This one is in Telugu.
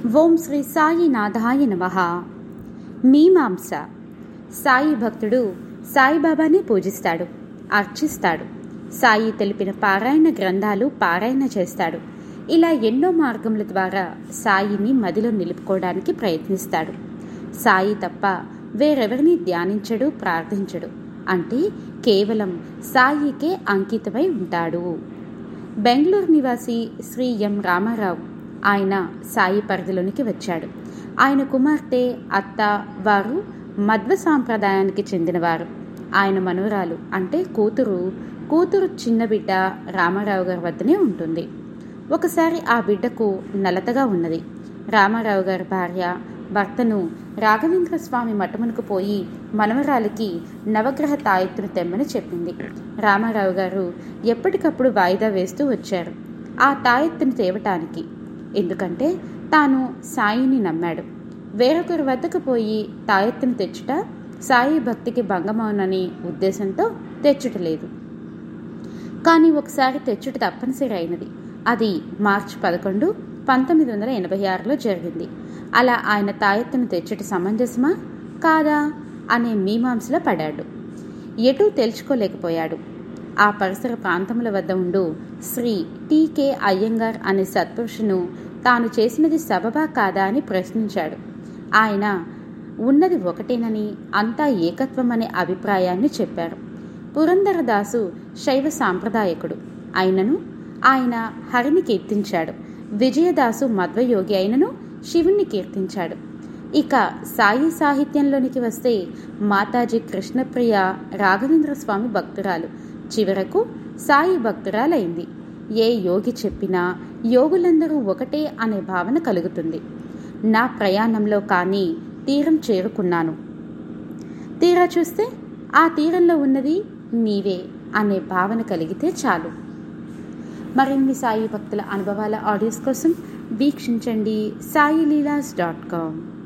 ఓం శ్రీ సాయినాథాయ నమ మీమాంస సాయి భక్తుడు సాయిబాబాని పూజిస్తాడు అర్చిస్తాడు సాయి తెలిపిన పారాయణ గ్రంథాలు పారాయణ చేస్తాడు ఇలా ఎన్నో మార్గముల ద్వారా సాయిని మదిలో నిలుపుకోవడానికి ప్రయత్నిస్తాడు సాయి తప్ప వేరెవరిని ధ్యానించడు ప్రార్థించడు అంటే కేవలం సాయికే అంకితమై ఉంటాడు బెంగళూరు నివాసి శ్రీ ఎం రామారావు ఆయన సాయి పరిధిలోనికి వచ్చాడు ఆయన కుమార్తె అత్త వారు మధ్వ సాంప్రదాయానికి చెందినవారు ఆయన మనవరాలు అంటే కూతురు కూతురు చిన్న బిడ్డ రామారావు గారి వద్దనే ఉంటుంది ఒకసారి ఆ బిడ్డకు నలతగా ఉన్నది రామారావు గారి భార్య భర్తను రాఘవేంద్ర స్వామి మఠమునకు పోయి మనవరాలికి నవగ్రహ తాయెత్తును తెమ్మని చెప్పింది రామారావు గారు ఎప్పటికప్పుడు వాయిదా వేస్తూ వచ్చారు ఆ తాయెత్తును తేవటానికి ఎందుకంటే తాను సాయిని నమ్మాడు వేరొకరి వద్దకు పోయి తాయెత్తును తెచ్చుట సాయి భక్తికి భంగమవునని ఉద్దేశంతో తెచ్చుటలేదు కానీ ఒకసారి తెచ్చుట తప్పనిసరి అయినది అది మార్చి పదకొండు పంతొమ్మిది వందల ఎనభై ఆరులో జరిగింది అలా ఆయన తాయెత్తును తెచ్చుట సమంజసమా కాదా అనే మీమాంసలో పడాడు ఎటూ తెలుసుకోలేకపోయాడు ఆ పరిసర ప్రాంతముల వద్ద ఉండు శ్రీ టీకే అయ్యంగార్ అనే సత్పురుషును తాను చేసినది సబబా కాదా అని ప్రశ్నించాడు ఆయన ఉన్నది ఒకటేనని అంతా ఏకత్వం అనే అభిప్రాయాన్ని చెప్పారు పురంధరదాసు శైవ సాంప్రదాయకుడు అయినను ఆయన హరిని కీర్తించాడు విజయదాసు మధ్వయోగి అయినను శివుణ్ణి కీర్తించాడు ఇక సాయి సాహిత్యంలోనికి వస్తే మాతాజీ కృష్ణప్రియ రాఘవేంద్ర స్వామి భక్తురాలు చివరకు సాయి భక్తురాలైంది ఏ యోగి చెప్పినా యోగులందరూ ఒకటే అనే భావన కలుగుతుంది నా ప్రయాణంలో కానీ తీరం చేరుకున్నాను తీరా చూస్తే ఆ తీరంలో ఉన్నది నీవే అనే భావన కలిగితే చాలు మరిన్ని సాయి భక్తుల అనుభవాల ఆడియోస్ కోసం వీక్షించండి సాయి లీలాస్ డాట్ కామ్